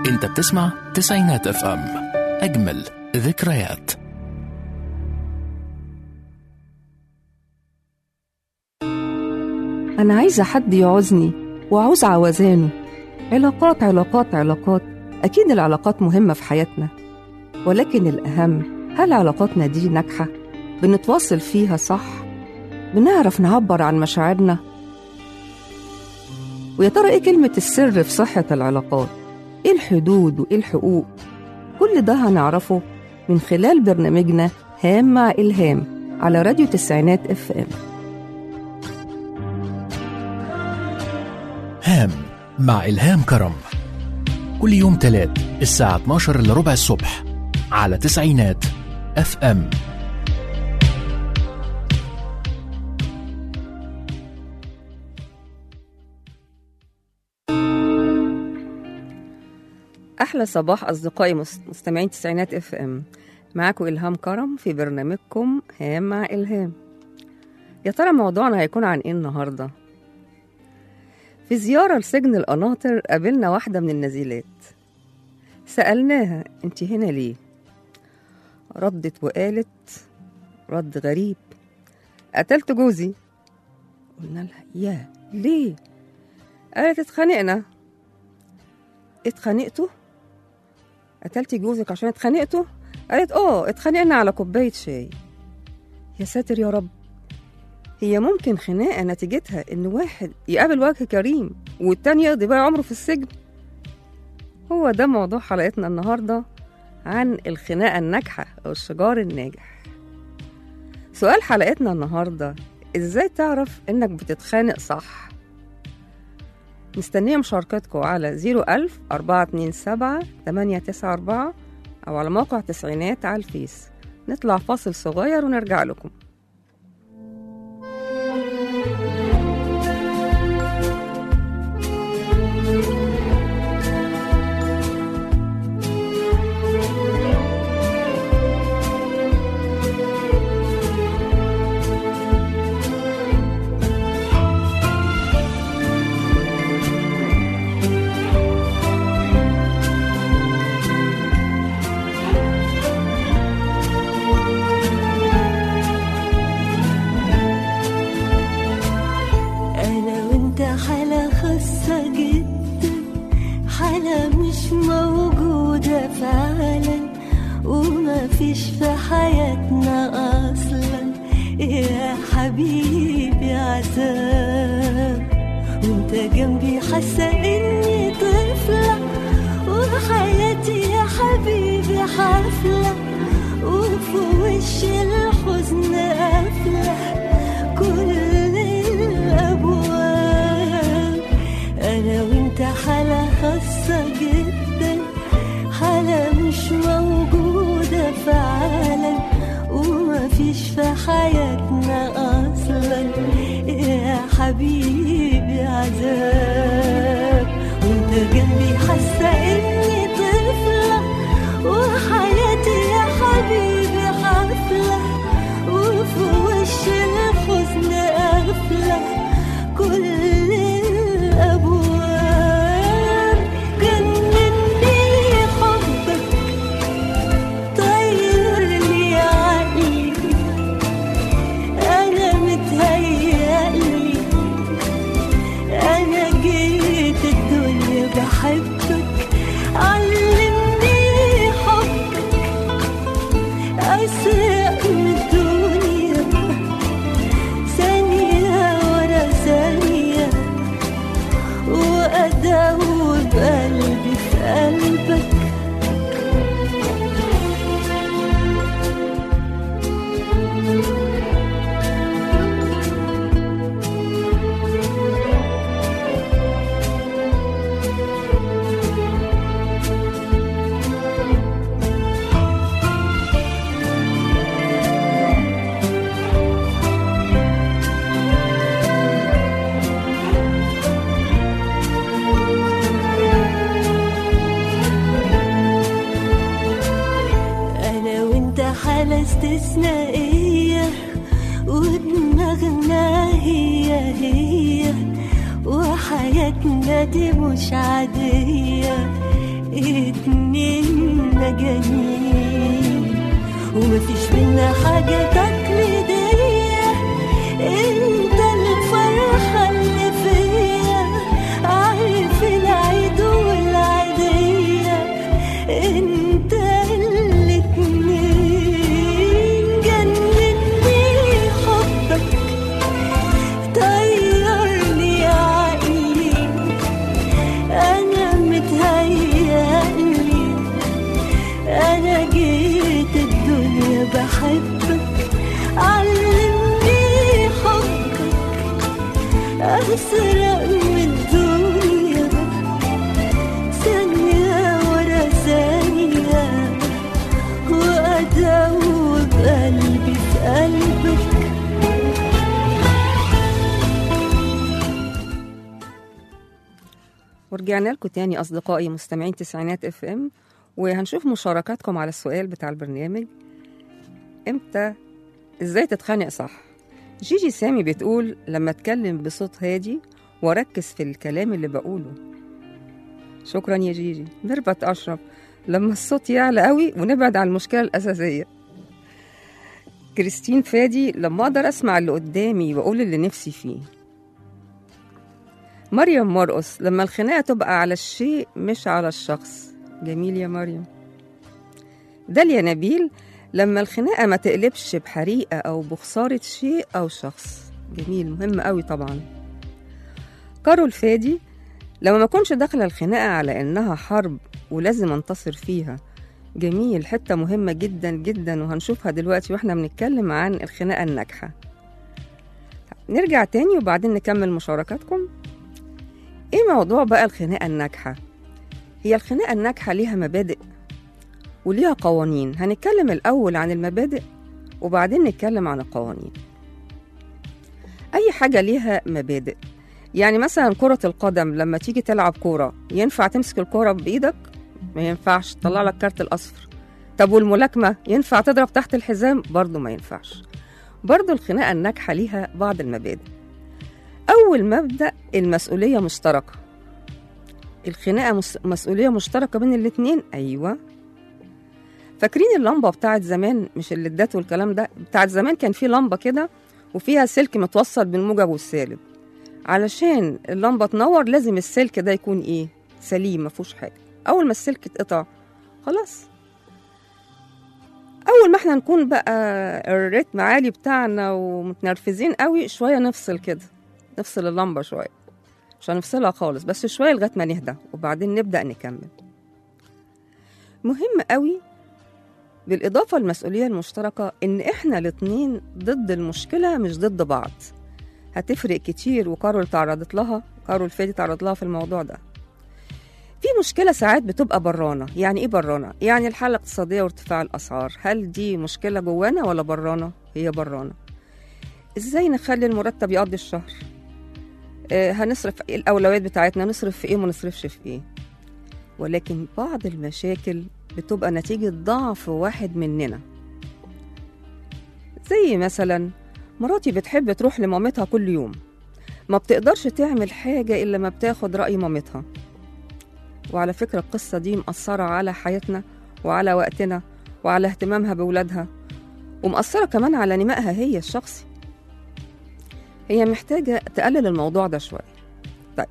انت بتسمع تسعينات اف ام اجمل ذكريات أنا عايزة حد يعوزني وأعوز عوزانه علاقات علاقات علاقات أكيد العلاقات مهمة في حياتنا ولكن الأهم هل علاقاتنا دي ناجحة؟ بنتواصل فيها صح؟ بنعرف نعبر عن مشاعرنا؟ ويا ترى إيه كلمة السر في صحة العلاقات؟ إيه الحدود وإيه الحقوق؟ كل ده هنعرفه من خلال برنامجنا هام مع إلهام على راديو تسعينات اف ام هام مع إلهام كرم كل يوم تلات الساعة 12 إلا ربع الصبح على تسعينات اف ام أحلى صباح أصدقائي مس- مستمعين تسعينات اف ام معاكم إلهام كرم في برنامجكم هام مع إلهام يا ترى موضوعنا هيكون عن إيه النهاردة؟ في زيارة لسجن القناطر قابلنا واحدة من النزيلات سألناها أنت هنا ليه؟ ردت وقالت رد غريب قتلت جوزي قلنا لها يا ليه؟ قالت اتخانقنا اتخانقتوا؟ قتلتي جوزك عشان اتخانقتوا؟ قالت اه اتخانقنا على كوباية شاي يا ساتر يا رب هي ممكن خناقة نتيجتها إن واحد يقابل وجه كريم والتاني يقضي بقى عمره في السجن هو ده موضوع حلقتنا النهاردة عن الخناقة الناجحة أو الشجار الناجح سؤال حلقتنا النهاردة إزاي تعرف إنك بتتخانق صح؟ مستنية مشاركتكم على 01000 427 894 أو على موقع تسعينات على الفيس نطلع فاصل صغير ونرجع لكم أنا وأنت حالة خاصة جدا حالة مش موجودة فعلا وما فيش في حياتنا أصلا يا حبيبي عذاب وانت جنبي حاسة إني طفلة وحياتي يا حبيبي حفلة وفي وش الحزن قافلة كل الأبواب أنا وأنت حالة خاصة جدا حالة مش موجودة فعلا وما فيش في حياتنا أصلا يا حبيبي عذاب وانت جنبي حاسة إني طفلة وحياتي يا حبيبي حفلة وفي وش الحزن قافلة كل الأبواب جنني حبك طير لي عقلي أنا متهيألي أنا جيت الدنيا بحبك علمني حبك أسرق من الدنيا ثانية ورا ثانية وأدور قلبي في قلبك أنا وأنت حالة استثنائية ودماغنا هي هي وحياتنا دي مش عادية اتنين مجانين ومفيش بينا حاجة تقليدية انت الفرحة اللي فيا عارف العيد والعيدية انت الاتنين جنني حبك طيرني عقلي انا متهيألي انا جيت الدنيا بحبك علمني حبك اسرق من الدنيا ثانية ورا ثانية وأدوب قلبي في قلبك ورجعنا لكم تاني أصدقائي مستمعين تسعينات اف ام وهنشوف مشاركاتكم على السؤال بتاع البرنامج امتى ازاي تتخانق صح جيجي سامي بتقول لما اتكلم بصوت هادي واركز في الكلام اللي بقوله شكرا يا جيجي ميرفت اشرف لما الصوت يعلى قوي ونبعد عن المشكله الاساسيه كريستين فادي لما اقدر اسمع اللي قدامي واقول اللي نفسي فيه مريم مرقص لما الخناقه تبقى على الشيء مش على الشخص جميل يا مريم داليا نبيل لما الخناقه ما تقلبش بحريقه او بخساره شيء او شخص جميل مهم قوي طبعا كارول فادي لما ما كنش داخله الخناقه على انها حرب ولازم انتصر فيها جميل حته مهمه جدا جدا وهنشوفها دلوقتي واحنا بنتكلم عن الخناقه الناجحه نرجع تاني وبعدين نكمل مشاركاتكم ايه موضوع بقى الخناقه الناجحه هي الخناقه الناجحه ليها مبادئ وليها قوانين هنتكلم الاول عن المبادئ وبعدين نتكلم عن القوانين اي حاجه ليها مبادئ يعني مثلا كرة القدم لما تيجي تلعب كورة ينفع تمسك الكورة بإيدك؟ ما ينفعش تطلع لك كارت الأصفر طب والملاكمة ينفع تضرب تحت الحزام؟ برضه ما ينفعش برضه الخناقة الناجحة ليها بعض المبادئ أول مبدأ المسؤولية مشتركة الخناقة مس- مسؤولية مشتركة بين الاتنين أيوة فاكرين اللمبة بتاعت زمان مش الليدات والكلام ده بتاعت زمان كان في لمبة كده وفيها سلك متوصل بالموجب والسالب علشان اللمبة تنور لازم السلك ده يكون ايه سليم مفهوش حاجة أول ما السلك اتقطع خلاص أول ما احنا نكون بقى الريتم عالي بتاعنا ومتنرفزين قوي شوية نفصل كده نفصل اللمبة شوية مش هنفصلها خالص بس شوية لغاية ما نهدى وبعدين نبدأ نكمل مهم قوي بالإضافة للمسؤولية المشتركة إن إحنا الاتنين ضد المشكلة مش ضد بعض هتفرق كتير وكارول تعرضت لها كارول فادي تعرض لها في الموضوع ده في مشكلة ساعات بتبقى برانة يعني إيه برانة؟ يعني الحالة الاقتصادية وارتفاع الأسعار هل دي مشكلة جوانا ولا برانة؟ هي برانة إزاي نخلي المرتب يقضي الشهر؟ آه هنصرف إيه الأولويات بتاعتنا نصرف في إيه وما نصرفش في إيه ولكن بعض المشاكل بتبقى نتيجة ضعف واحد مننا زي مثلا مراتي بتحب تروح لمامتها كل يوم ما بتقدرش تعمل حاجة إلا ما بتاخد رأي مامتها وعلى فكرة القصة دي مأثرة على حياتنا وعلى وقتنا وعلى اهتمامها بولادها ومأثرة كمان على نمائها هي الشخصي هي محتاجة تقلل الموضوع ده شوية طيب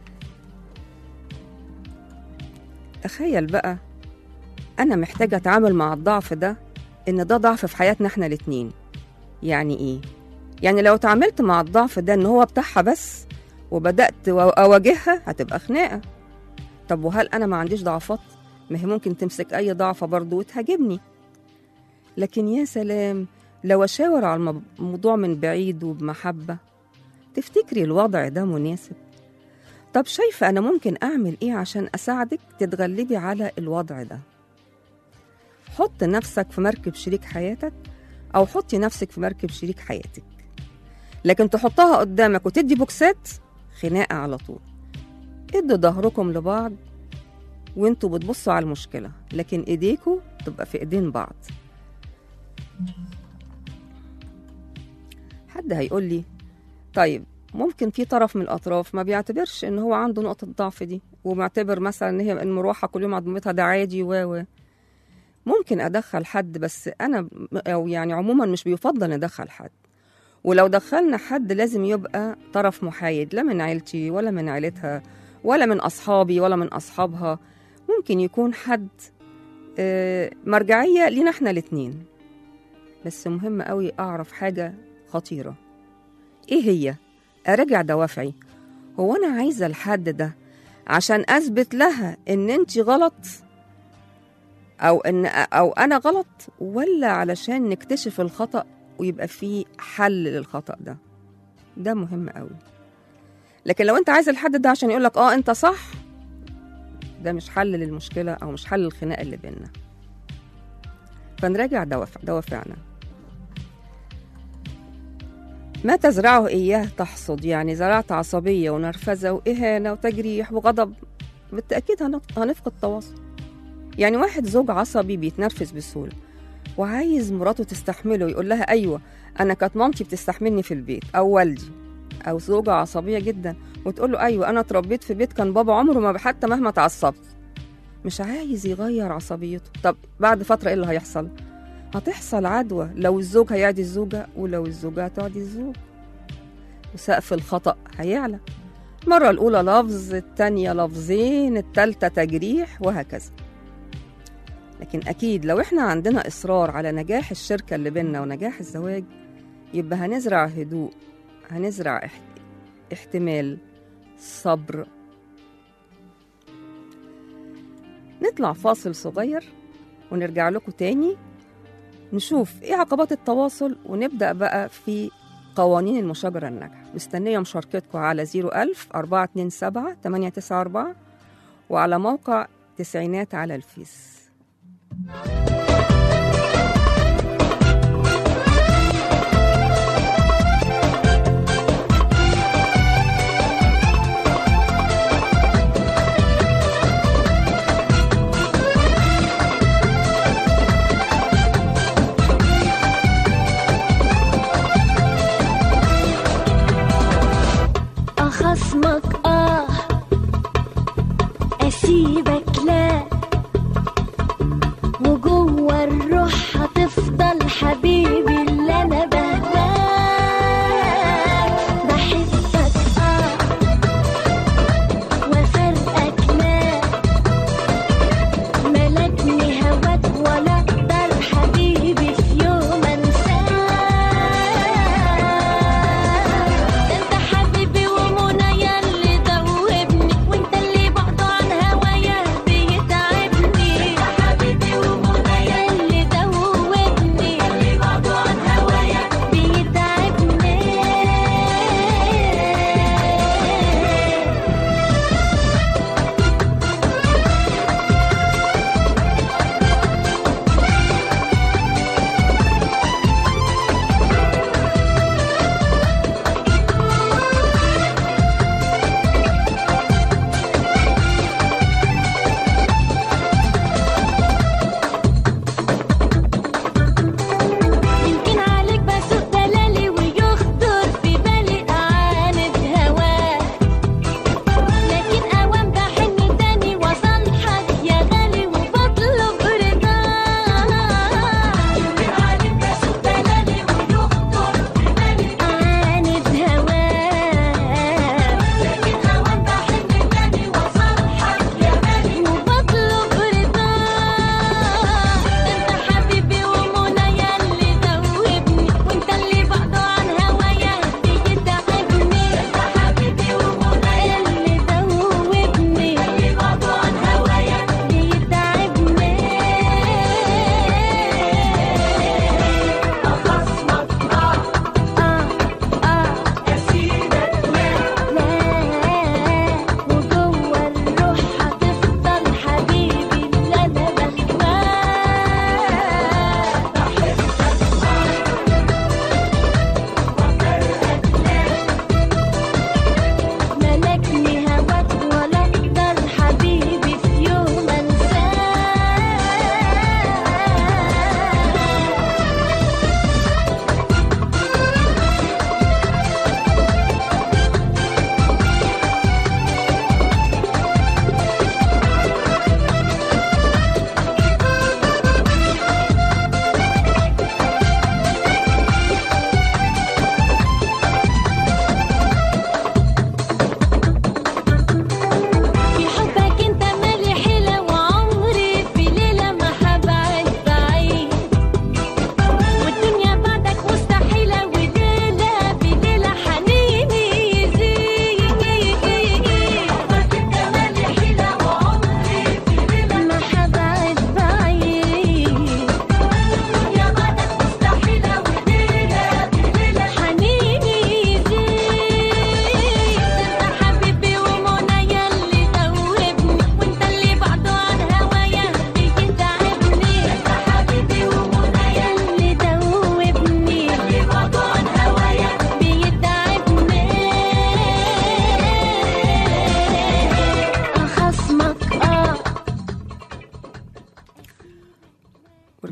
تخيل بقى أنا محتاجة أتعامل مع الضعف ده إن ده ضعف في حياتنا إحنا الاتنين يعني إيه؟ يعني لو اتعاملت مع الضعف ده إن هو بتاعها بس وبدأت أواجهها هتبقى خناقة طب وهل أنا ما عنديش ضعفات؟ ما هي ممكن تمسك أي ضعف برضه وتهاجمني لكن يا سلام لو أشاور على المب- الموضوع من بعيد وبمحبة تفتكري الوضع ده مناسب؟ طب شايفة أنا ممكن أعمل إيه عشان أساعدك تتغلبي على الوضع ده؟ حط نفسك في مركب شريك حياتك أو حطي نفسك في مركب شريك حياتك لكن تحطها قدامك وتدي بوكسات خناقة على طول ادوا ظهركم لبعض وانتوا بتبصوا على المشكلة لكن ايديكوا تبقى في ايدين بعض حد هيقول لي طيب ممكن في طرف من الاطراف ما بيعتبرش ان هو عنده نقطه ضعف دي ومعتبر مثلا ان هي المروحه كل يوم على ضمتها ده عادي و و ممكن ادخل حد بس انا او يعني عموما مش بيفضل ندخل حد ولو دخلنا حد لازم يبقى طرف محايد لا من عيلتي ولا من عيلتها ولا من اصحابي ولا من اصحابها ممكن يكون حد آه، مرجعيه لينا احنا الاتنين بس مهم قوي اعرف حاجه خطيره ايه هي اراجع دوافعي هو انا عايزه الحد ده عشان اثبت لها ان انت غلط او ان او انا غلط ولا علشان نكتشف الخطا ويبقى في حل للخطا ده ده مهم قوي لكن لو انت عايز الحد ده عشان يقولك اه انت صح ده مش حل للمشكله او مش حل للخناقه اللي بينا فنراجع دوافع دوافعنا ما تزرعه إياه تحصد يعني زرعت عصبية ونرفزة وإهانة وتجريح وغضب بالتأكيد هنف- هنفقد تواصل يعني واحد زوج عصبي بيتنرفز بسهولة وعايز مراته تستحمله يقول لها أيوة أنا كانت مامتي بتستحملني في البيت أو والدي أو زوجة عصبية جدا وتقول له أيوة أنا اتربيت في بيت كان بابا عمره ما حتى مهما اتعصبت مش عايز يغير عصبيته طب بعد فترة إيه اللي هيحصل؟ هتحصل عدوى لو الزوج هيعدي الزوجة ولو الزوجة هتعدي الزوج وسقف الخطأ هيعلى المرة الأولى لفظ التانية لفظين التالتة تجريح وهكذا لكن أكيد لو إحنا عندنا إصرار على نجاح الشركة اللي بينا ونجاح الزواج يبقى هنزرع هدوء هنزرع اح- احتمال صبر نطلع فاصل صغير ونرجع لكم تاني نشوف ايه عقبات التواصل ونبدأ بقى في قوانين المشاجرة الناجحة مستنية مشاركتكم على 01000 427 894 وعلى موقع تسعينات على الفيس أخصمك آه أسيبك لا وجوه الروح هتفضل حبيبي اللي أنا بهواك بحبك آه وفرقك لا ملكني هواك ولا أقدر حبيبي في يوم أنساك انت حبيبي ومنى اللي دوبني وانت اللي بعده عن هوايا بيتعبني انت حبيبي ومنى اللي دوبني اللي بعده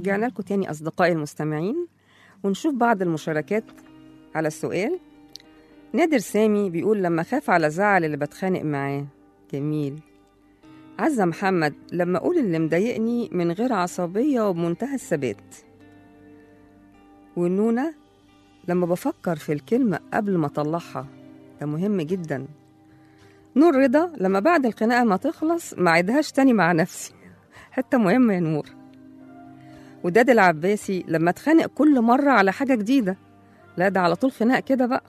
ورجعنا لكم تاني أصدقائي المستمعين ونشوف بعض المشاركات على السؤال نادر سامي بيقول لما خاف على زعل اللي بتخانق معاه جميل عزة محمد لما أقول اللي مضايقني من غير عصبية وبمنتهى الثبات والنونة لما بفكر في الكلمة قبل ما أطلعها ده مهم جدا نور رضا لما بعد الخناقة ما تخلص ما عيدهاش تاني مع نفسي حتة مهمة يا نور وداد العباسي لما اتخانق كل مرة على حاجة جديدة لا ده على طول خناق كده بقى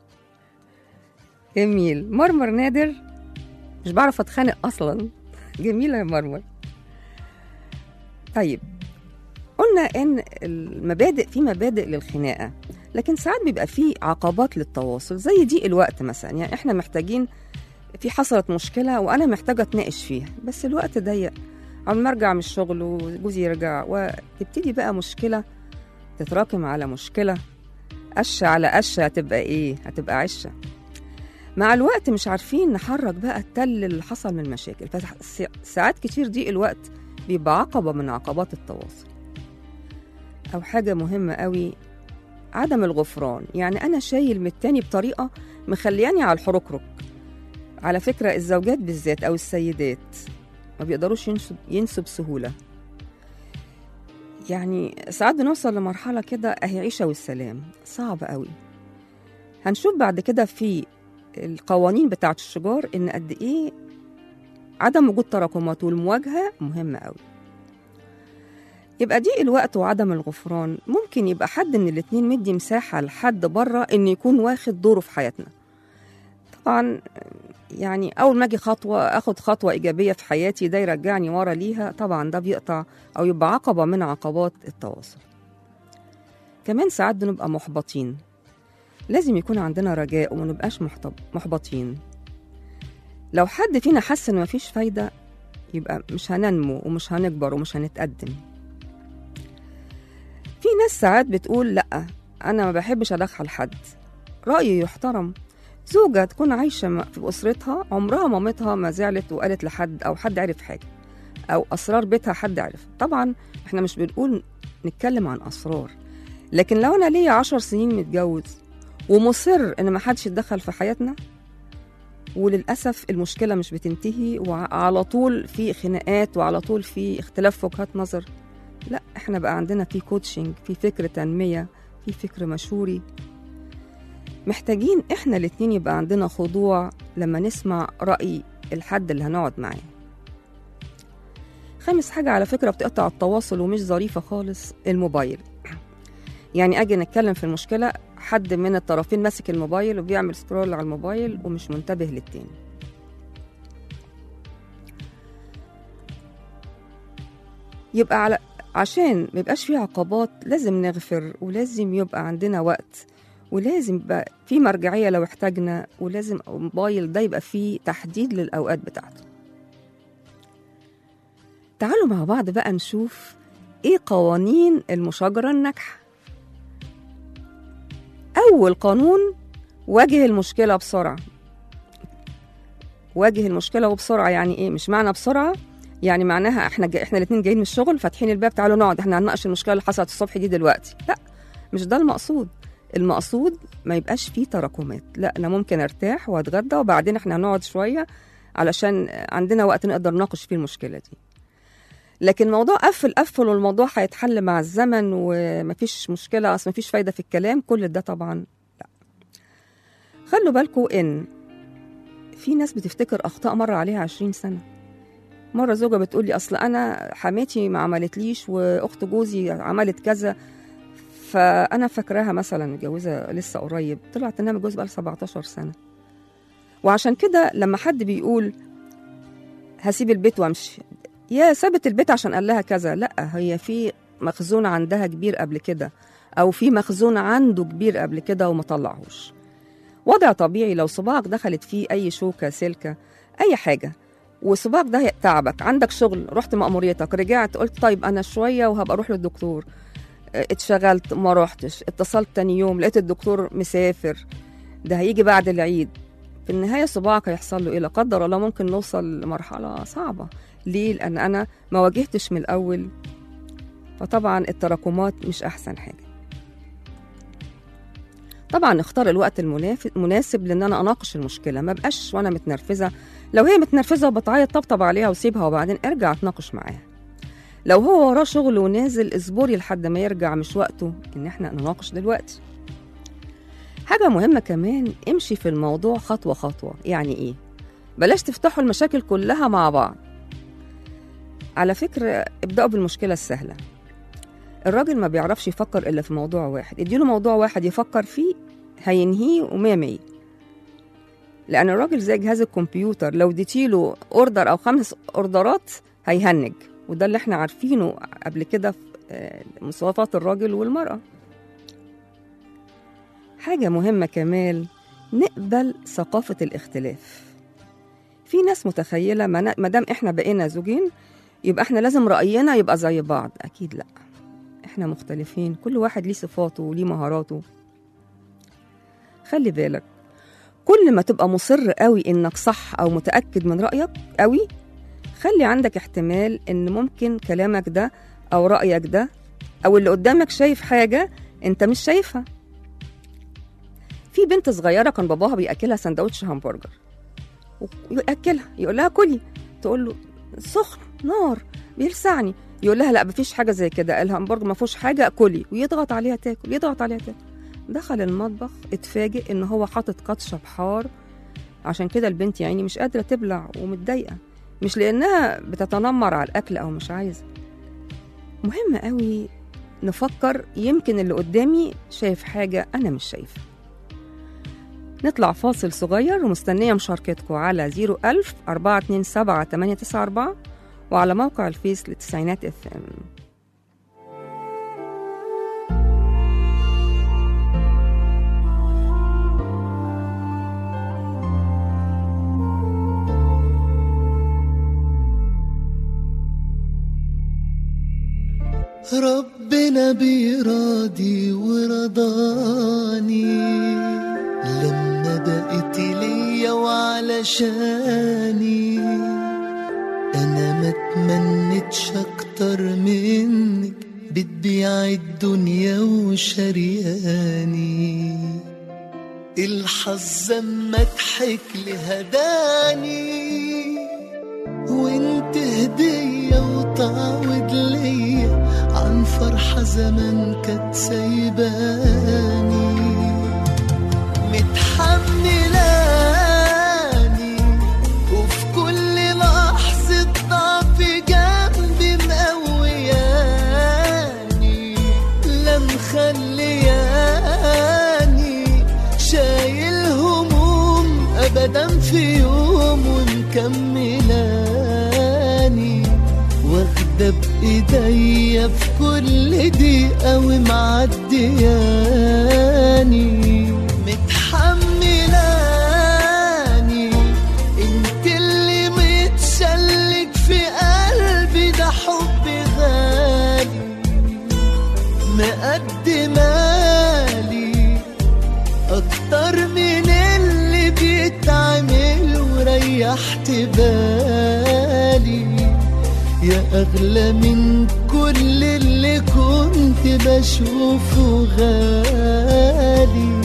جميل مرمر نادر مش بعرف اتخانق اصلا جميلة يا مرمر طيب قلنا ان المبادئ في مبادئ للخناقة لكن ساعات بيبقى في عقبات للتواصل زي ضيق الوقت مثلا يعني احنا محتاجين في حصلت مشكلة وأنا محتاجة أتناقش فيها بس الوقت ضيق عم ما أرجع من الشغل وجوزي يرجع وتبتدي بقى مشكلة تتراكم على مشكلة قشة على قشة هتبقى إيه؟ هتبقى عشة مع الوقت مش عارفين نحرك بقى التل اللي حصل من المشاكل فساعات كتير ضيق الوقت بيبقى عقبة من عقبات التواصل أو حاجة مهمة قوي عدم الغفران يعني أنا شايل من التاني بطريقة مخلياني على الحركرك على فكرة الزوجات بالذات أو السيدات ما بيقدروش ينسوا ينسوا بسهولة يعني ساعات بنوصل لمرحلة كده أهي عيشة والسلام صعب قوي هنشوف بعد كده في القوانين بتاعة الشجار إن قد إيه عدم وجود تراكمات والمواجهة مهمة قوي يبقى دي الوقت وعدم الغفران ممكن يبقى حد من الاتنين مدي مساحة لحد بره إنه يكون واخد دوره في حياتنا طبعا يعني اول ما اجي خطوه اخد خطوه ايجابيه في حياتي ده يرجعني ورا ليها طبعا ده بيقطع او يبقى عقبه من عقبات التواصل كمان ساعات بنبقى محبطين لازم يكون عندنا رجاء وما نبقاش محتب- محبطين لو حد فينا حس ان مفيش فايده يبقى مش هننمو ومش هنكبر ومش هنتقدم في ناس ساعات بتقول لا انا ما بحبش ادخل حد رايي يحترم زوجة تكون عايشة م- في أسرتها عمرها مامتها ما زعلت وقالت لحد أو حد عرف حاجة أو أسرار بيتها حد عرف طبعا إحنا مش بنقول نتكلم عن أسرار لكن لو أنا ليا عشر سنين متجوز ومصر إن ما حدش يتدخل في حياتنا وللأسف المشكلة مش بتنتهي وعلى طول في خناقات وعلى طول في اختلاف وجهات نظر لا احنا بقى عندنا في كوتشنج في فكر تنمية في فكر مشوري محتاجين احنا الاتنين يبقى عندنا خضوع لما نسمع رأي الحد اللي هنقعد معاه خامس حاجة على فكرة بتقطع التواصل ومش ظريفة خالص الموبايل يعني أجي نتكلم في المشكلة حد من الطرفين ماسك الموبايل وبيعمل سكرول على الموبايل ومش منتبه للتاني يبقى على عشان ما يبقاش في عقبات لازم نغفر ولازم يبقى عندنا وقت ولازم يبقى في مرجعية لو احتاجنا ولازم الموبايل ده يبقى فيه تحديد للأوقات بتاعته تعالوا مع بعض بقى نشوف ايه قوانين المشاجرة الناجحة أول قانون واجه المشكلة بسرعة واجه المشكلة وبسرعة يعني ايه مش معنى بسرعة يعني معناها احنا جا احنا الاثنين جايين من الشغل فاتحين الباب تعالوا نقعد احنا هنناقش المشكلة اللي حصلت الصبح دي دلوقتي لا مش ده المقصود المقصود ما يبقاش فيه تراكمات لا انا ممكن ارتاح واتغدى وبعدين احنا هنقعد شويه علشان عندنا وقت نقدر نناقش فيه المشكله دي لكن موضوع قفل قفل والموضوع هيتحل مع الزمن ومفيش مشكله اصل مفيش فايده في الكلام كل ده طبعا لا خلوا بالكم ان في ناس بتفتكر اخطاء مر عليها عشرين سنه مره زوجه بتقول لي اصل انا حماتي ما عملتليش واخت جوزي عملت كذا فانا فاكراها مثلا متجوزه لسه قريب طلعت انها متجوزه بقى 17 سنه وعشان كده لما حد بيقول هسيب البيت وامشي يا سابت البيت عشان قال لها كذا لا هي في مخزون عندها كبير قبل كده او في مخزون عنده كبير قبل كده وما طلعهوش وضع طبيعي لو صباعك دخلت فيه اي شوكه سلكه اي حاجه وصباعك ده تعبك عندك شغل رحت مأموريتك رجعت قلت طيب انا شويه وهبقى اروح للدكتور اتشغلت ما روحتش اتصلت تاني يوم لقيت الدكتور مسافر ده هيجي بعد العيد في النهاية صباعك هيحصل له إيه لا قدر الله ممكن نوصل لمرحلة صعبة ليه؟ لأن أنا ما واجهتش من الأول فطبعا التراكمات مش أحسن حاجة طبعا اختار الوقت المناف- المناسب لان انا اناقش المشكله ما بقاش وانا متنرفزه لو هي متنرفزه وبتعيط طبطب عليها وسيبها وبعدين ارجع اتناقش معاها لو هو وراه شغل ونازل اصبري لحد ما يرجع مش وقته ان احنا نناقش دلوقتي حاجة مهمة كمان امشي في الموضوع خطوة خطوة يعني ايه بلاش تفتحوا المشاكل كلها مع بعض على فكرة ابدأوا بالمشكلة السهلة الراجل ما بيعرفش يفكر إلا في موضوع واحد اديله موضوع واحد يفكر فيه هينهيه ومية مية لأن الراجل زي جهاز الكمبيوتر لو اديتيله أوردر أو خمس أوردرات هيهنج وده اللي احنا عارفينه قبل كده في آه، مواصفات الراجل والمرأة حاجة مهمة كمان نقبل ثقافة الاختلاف في ناس متخيلة ما ما دام احنا بقينا زوجين يبقى احنا لازم رأينا يبقى زي بعض أكيد لأ احنا مختلفين كل واحد ليه صفاته وليه مهاراته خلي بالك كل ما تبقى مصر قوي انك صح او متأكد من رأيك قوي خلي عندك احتمال ان ممكن كلامك ده او رأيك ده او اللي قدامك شايف حاجة انت مش شايفها في بنت صغيرة كان باباها بيأكلها سندوتش همبرجر ويأكلها يقول لها كلي تقول له سخن نار بيلسعني يقول لها لا مفيش حاجه زي كده الهمبرجر ما فيهوش حاجه كلي ويضغط عليها تاكل يضغط عليها تاكل دخل المطبخ اتفاجئ ان هو حاطط كاتشب حار عشان كده البنت يعني مش قادره تبلع ومتضايقه مش لانها بتتنمر على الاكل او مش عايزه مهم قوي نفكر يمكن اللي قدامي شايف حاجه انا مش شايفه نطلع فاصل صغير ومستنيه مشاركتكم على 01000 427 894 وعلى موقع الفيس للتسعينات اف ام ربنا بيراضي ورضاني لما بقيت ليا وعلشاني انا ما اتمنتش اكتر منك بتبيع الدنيا وشرياني الحظ اما ضحك لي هداني وانت هدية وتعود ليا عن فرحة زمان كانت سايباني متحملاني وفي كل لحظة ضعف جنبي مقوياني لا مخلياني شايل هموم ابدا في يوم ومكملاني واخدة بايديا في كل دقيقة ومعدياني متحملاني انت اللي متشلك في قلبي ده حب غالي مقدمالي اكتر من اللي بيتعمل وريحت بالي يا اغلى من كل اللي كنت بشوفه غالي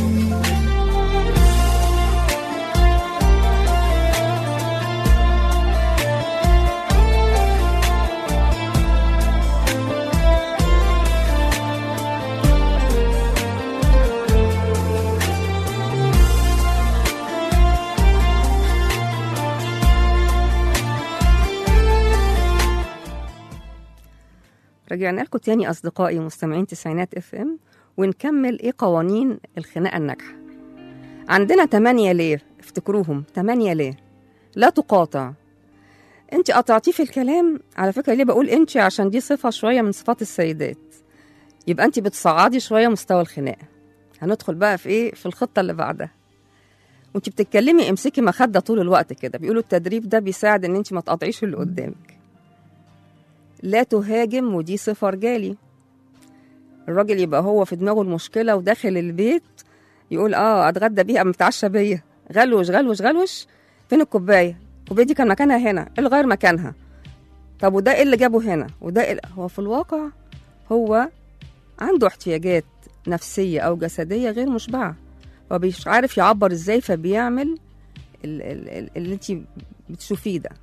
رجعنا لكم تاني أصدقائي مستمعين تسعينات اف ام ونكمل إيه قوانين الخناقة الناجحة عندنا تمانية ليه افتكروهم تمانية ليه لا تقاطع انت قطعتيه في الكلام على فكرة ليه بقول انت عشان دي صفة شوية من صفات السيدات يبقى انت بتصعدي شوية مستوى الخناقة هندخل بقى في ايه في الخطة اللي بعدها وانت بتتكلمي امسكي مخدة طول الوقت كده بيقولوا التدريب ده بيساعد ان انت ما تقاطعيش اللي قدامك لا تهاجم ودي صفة رجالي الراجل يبقى هو في دماغه المشكلة وداخل البيت يقول اه اتغدى بيها أما اتعشى بيا غلوش غلوش غلوش فين الكوباية الكوباية دي كان مكانها هنا الغير مكانها طب وده ايه اللي جابه هنا وده إيه هو في الواقع هو عنده احتياجات نفسية أو جسدية غير مشبعة فمش عارف يعبر ازاي فبيعمل ال- ال- ال- اللي انت بتشوفيه ده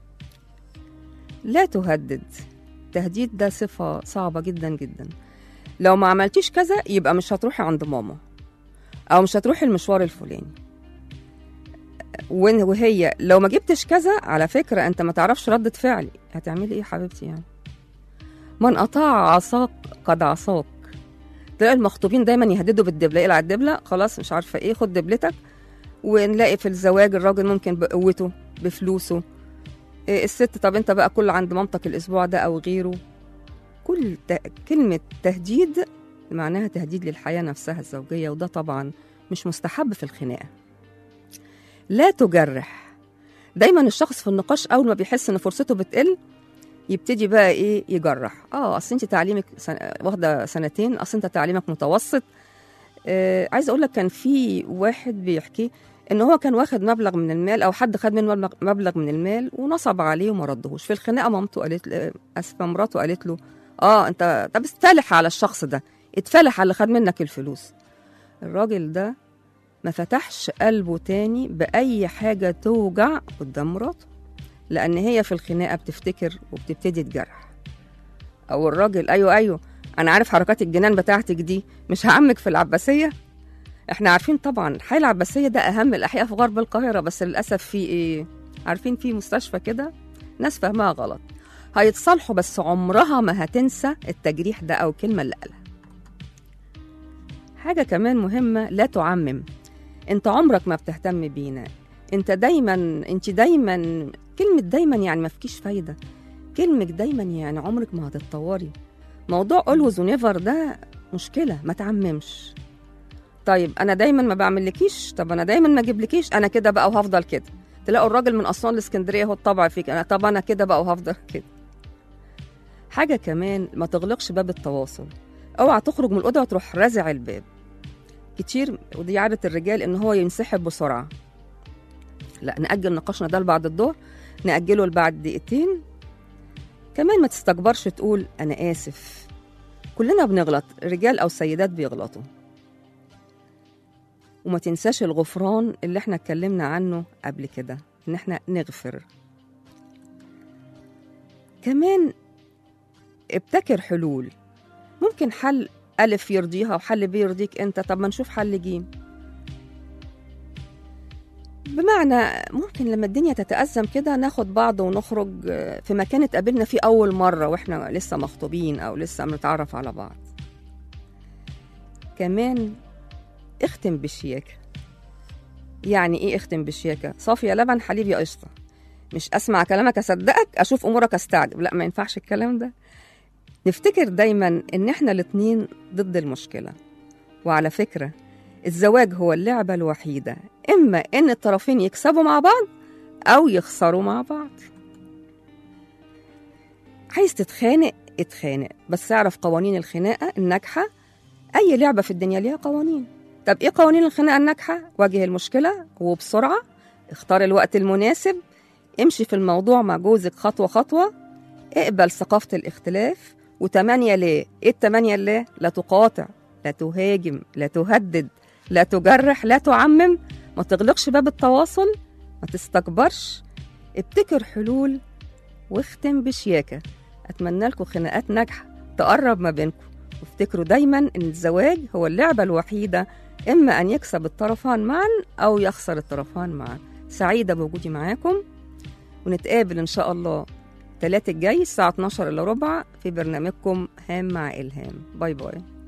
لا تهدد التهديد ده صفة صعبة جدا جدا لو ما عملتيش كذا يبقى مش هتروحي عند ماما أو مش هتروحي المشوار الفلاني وإن- وهي لو ما جبتش كذا على فكرة أنت ما تعرفش ردة فعلي هتعملي إيه يا حبيبتي يعني من قطع عصاك قد عصاك تلاقي المخطوبين دايما يهددوا بالدبلة اقلع الدبلة خلاص مش عارفة ايه خد دبلتك ونلاقي في الزواج الراجل ممكن بقوته بفلوسه إيه الست طب انت بقى كل عند مامتك الاسبوع ده او غيره كل ت... كلمة تهديد معناها تهديد للحياة نفسها الزوجية وده طبعا مش مستحب في الخناقة لا تجرح دايما الشخص في النقاش اول ما بيحس ان فرصته بتقل يبتدي بقى ايه يجرح اه اصل انت تعليمك سن... واخده سنتين اصل انت تعليمك متوسط آه عايزه اقول لك كان في واحد بيحكي ان هو كان واخد مبلغ من المال او حد خد منه مبلغ, مبلغ من المال ونصب عليه وما ردهوش في الخناقه مامته قالت له اسفه مراته قالت له اه انت طب استلح على الشخص ده اتفلح على اللي خد منك الفلوس الراجل ده ما فتحش قلبه تاني بأي حاجة توجع قدام مراته لأن هي في الخناقة بتفتكر وبتبتدي تجرح أو الراجل أيوه أيوه أنا عارف حركات الجنان بتاعتك دي مش هعمك في العباسية احنا عارفين طبعا الحي العباسية ده أهم الأحياء في غرب القاهرة بس للأسف في إيه عارفين في مستشفى كده ناس فاهمها غلط هيتصالحوا بس عمرها ما هتنسى التجريح ده أو الكلمة اللي قالها حاجة كمان مهمة لا تعمم انت عمرك ما بتهتم بينا انت دايما انت دايما كلمة دايما يعني ما فيكيش فايدة كلمة دايما يعني عمرك ما هتتطوري موضوع always ونيفر ده مشكلة ما تعممش طيب انا دايما ما بعملكيش طب انا دايما ما اجيبلكيش انا كده بقى وهفضل كده تلاقوا الراجل من اسوان الاسكندريه هو الطبع فيك انا طب انا كده بقى وهفضل كده حاجه كمان ما تغلقش باب التواصل اوعى تخرج من الاوضه وتروح رازع الباب كتير ودي عاده الرجال ان هو ينسحب بسرعه لا نأجل نقاشنا ده لبعد الظهر نأجله لبعد دقيقتين كمان ما تستكبرش تقول أنا آسف كلنا بنغلط رجال أو سيدات بيغلطوا وما تنساش الغفران اللي احنا اتكلمنا عنه قبل كده ان احنا نغفر كمان ابتكر حلول ممكن حل ألف يرضيها وحل ب يرضيك أنت طب ما نشوف حل جيم بمعنى ممكن لما الدنيا تتأزم كده ناخد بعض ونخرج في مكان اتقابلنا فيه أول مرة وإحنا لسه مخطوبين أو لسه بنتعرف على بعض كمان اختم بالشياكة يعني ايه اختم بالشياكة صافي يا لبن حليب يا قشطة مش اسمع كلامك اصدقك اشوف امورك استعجب لا ما ينفعش الكلام ده نفتكر دايما ان احنا الاتنين ضد المشكلة وعلى فكرة الزواج هو اللعبة الوحيدة اما ان الطرفين يكسبوا مع بعض او يخسروا مع بعض عايز تتخانق اتخانق بس اعرف قوانين الخناقة الناجحة اي لعبة في الدنيا ليها قوانين طب ايه قوانين الخناقه الناجحه واجه المشكله وبسرعه اختار الوقت المناسب امشي في الموضوع مع جوزك خطوه خطوه اقبل ثقافه الاختلاف وتمانية ليه ايه التمانية ليه لا تقاطع لا تهاجم لا تهدد لا تجرح لا تعمم ما تغلقش باب التواصل ما تستكبرش ابتكر حلول واختم بشياكه اتمنى لكم خناقات ناجحه تقرب ما بينكم وافتكروا دايما ان الزواج هو اللعبه الوحيده إما أن يكسب الطرفان معا أو يخسر الطرفان معا سعيدة بوجودي معاكم ونتقابل إن شاء الله تلات الجاي الساعة 12 إلا ربع في برنامجكم هام مع إلهام باي باي